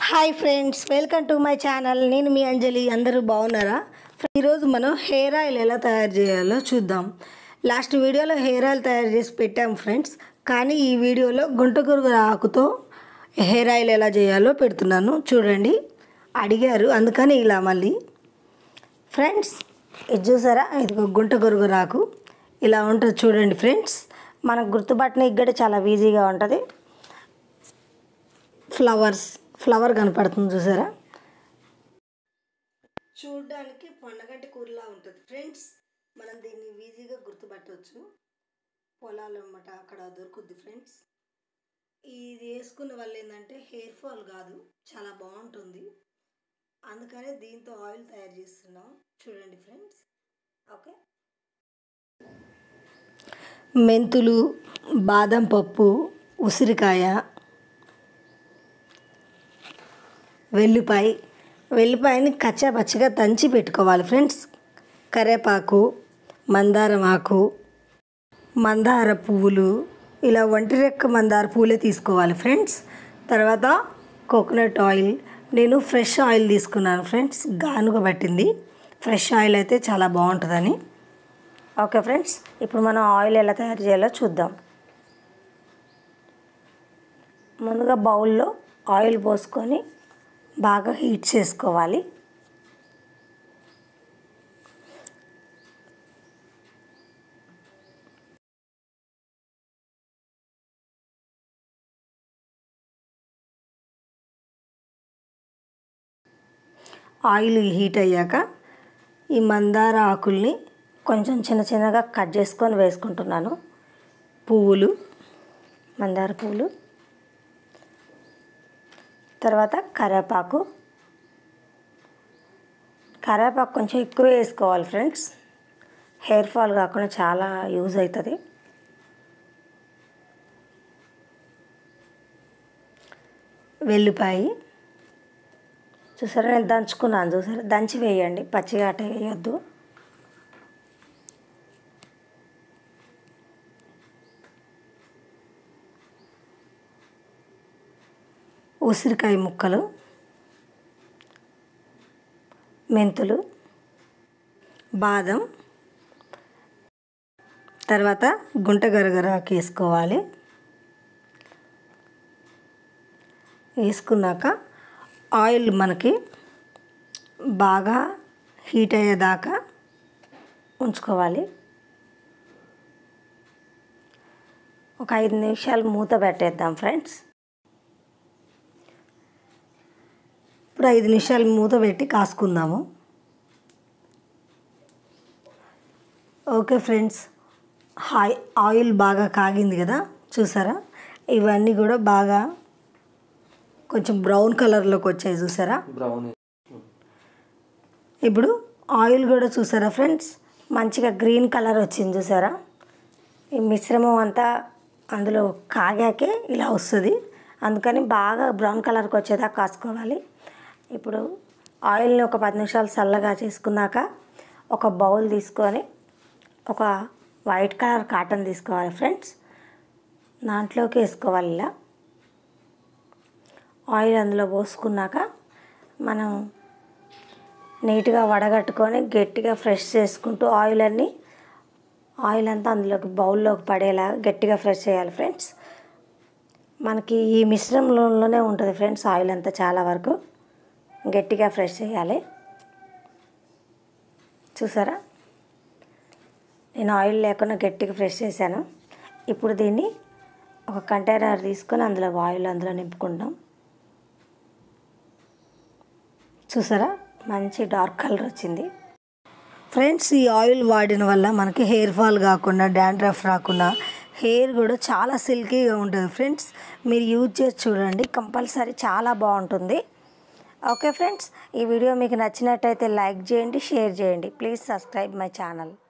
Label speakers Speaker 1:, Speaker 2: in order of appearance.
Speaker 1: hi friends welcome to my channel నేను మీ అంజలి అందరూ బాగున్నారా ఈరోజు మనం హెయిర్ ఆయిల్ ఎలా తయారు చేయాలో చూద్దాం లాస్ట్ వీడియోలో హెయిర్ ఆయిల్ తయారు చేసి పెట్టాం ఫ్రెండ్స్ కానీ ఈ వీడియోలో గుంటకూరుగు ఆకుతో హెయిర్ ఆయిల్ ఎలా చేయాలో పెడుతున్నాను చూడండి అడిగారు అందుకని ఇలా మళ్ళీ ఫ్రెండ్స్ ఇది చూసారా ఇది ఒక గుంట గొరుగు రాకు ఇలా ఉంటుంది చూడండి ఫ్రెండ్స్ మనకు గుర్తుపట్టిన ఇక్కడ చాలా ఈజీగా ఉంటుంది ఫ్లవర్స్ ఫ్లవర్ కనపడుతుంది చూసారా చూడడానికి పొన్నగంటి కూరలా ఉంటుంది ఫ్రెండ్స్ మనం దీన్ని ఈజీగా గుర్తుపట్టవచ్చు పొలాలు అన్నమాట అక్కడ దొరుకుద్ది ఫ్రెండ్స్ ఇది వేసుకున్న వల్ల ఏంటంటే హెయిర్ ఫాల్ కాదు చాలా బాగుంటుంది అందుకనే దీంతో ఆయిల్ తయారు చేస్తున్నాం చూడండి ఫ్రెండ్స్ ఓకే మెంతులు బాదం పప్పు ఉసిరికాయ వెల్లిపాయ వెల్లిపాయని కచ్చా పచ్చిగా దంచి పెట్టుకోవాలి ఫ్రెండ్స్ కరేపాకు మందారం ఆకు మందార పువ్వులు ఇలా ఒంటి రెక్క మందార పువ్వులే తీసుకోవాలి ఫ్రెండ్స్ తర్వాత కోకోనట్ ఆయిల్ నేను ఫ్రెష్ ఆయిల్ తీసుకున్నాను ఫ్రెండ్స్ గానుగ పట్టింది ఫ్రెష్ ఆయిల్ అయితే చాలా బాగుంటుందని ఓకే ఫ్రెండ్స్ ఇప్పుడు మనం ఆయిల్ ఎలా తయారు చేయాలో చూద్దాం ముందుగా బౌల్లో ఆయిల్ పోసుకొని బాగా హీట్ చేసుకోవాలి ఆయిల్ హీట్ అయ్యాక ఈ మందార ఆకుల్ని కొంచెం చిన్న చిన్నగా కట్ చేసుకొని వేసుకుంటున్నాను పువ్వులు మందార పువ్వులు తర్వాత కరివేపాకు కరివేపాకు కొంచెం ఎక్కువ వేసుకోవాలి ఫ్రెండ్స్ హెయిర్ ఫాల్ కాకుండా చాలా యూజ్ అవుతుంది వెల్లిపాయ చూసారా నేను దంచుకున్నాను చూసారా దంచి వేయండి పచ్చిగా అట వేయొద్దు ఉసిరికాయ ముక్కలు మెంతులు బాదం తర్వాత గుంట గరగరాకు వేసుకోవాలి వేసుకున్నాక ఆయిల్ మనకి బాగా హీట్ అయ్యేదాకా ఉంచుకోవాలి ఒక ఐదు నిమిషాలు మూత పెట్టేద్దాం ఫ్రెండ్స్ ఇప్పుడు ఐదు నిమిషాలు మూత పెట్టి కాసుకుందాము ఓకే ఫ్రెండ్స్ హాయ్ ఆయిల్ బాగా కాగింది కదా చూసారా ఇవన్నీ కూడా బాగా కొంచెం బ్రౌన్ కలర్లోకి వచ్చాయి చూసారా
Speaker 2: బ్రౌన్
Speaker 1: ఇప్పుడు ఆయిల్ కూడా చూసారా ఫ్రెండ్స్ మంచిగా గ్రీన్ కలర్ వచ్చింది చూసారా ఈ మిశ్రమం అంతా అందులో కాగాకే ఇలా వస్తుంది అందుకని బాగా బ్రౌన్ కలర్కి వచ్చేదాకా కాసుకోవాలి ఇప్పుడు ఆయిల్ని ఒక పది నిమిషాలు చల్లగా చేసుకున్నాక ఒక బౌల్ తీసుకొని ఒక వైట్ కలర్ కాటన్ తీసుకోవాలి ఫ్రెండ్స్ దాంట్లోకి వేసుకోవాలి ఇలా ఆయిల్ అందులో పోసుకున్నాక మనం నీట్గా వడగట్టుకొని గట్టిగా ఫ్రెష్ చేసుకుంటూ ఆయిల్ అన్ని ఆయిల్ అంతా అందులోకి బౌల్లోకి పడేలా గట్టిగా ఫ్రెష్ చేయాలి ఫ్రెండ్స్ మనకి ఈ మిశ్రమంలోనే ఉంటుంది ఫ్రెండ్స్ ఆయిల్ అంతా చాలా వరకు గట్టిగా ఫ్రెష్ చేయాలి చూసారా నేను ఆయిల్ లేకుండా గట్టిగా ఫ్రెష్ చేశాను ఇప్పుడు దీన్ని ఒక కంటైనర్ తీసుకొని అందులో ఆయిల్ అందులో నింపుకుంటాం చూసారా మంచి డార్క్ కలర్ వచ్చింది ఫ్రెండ్స్ ఈ ఆయిల్ వాడిన వల్ల మనకి హెయిర్ ఫాల్ కాకుండా డాండ్రఫ్ రాకుండా హెయిర్ కూడా చాలా సిల్కీగా ఉంటుంది ఫ్రెండ్స్ మీరు యూజ్ చేసి చూడండి కంపల్సరీ చాలా బాగుంటుంది ఓకే ఫ్రెండ్స్ ఈ వీడియో మీకు నచ్చినట్టయితే లైక్ చేయండి షేర్ చేయండి ప్లీజ్ సబ్స్క్రైబ్ మై ఛానల్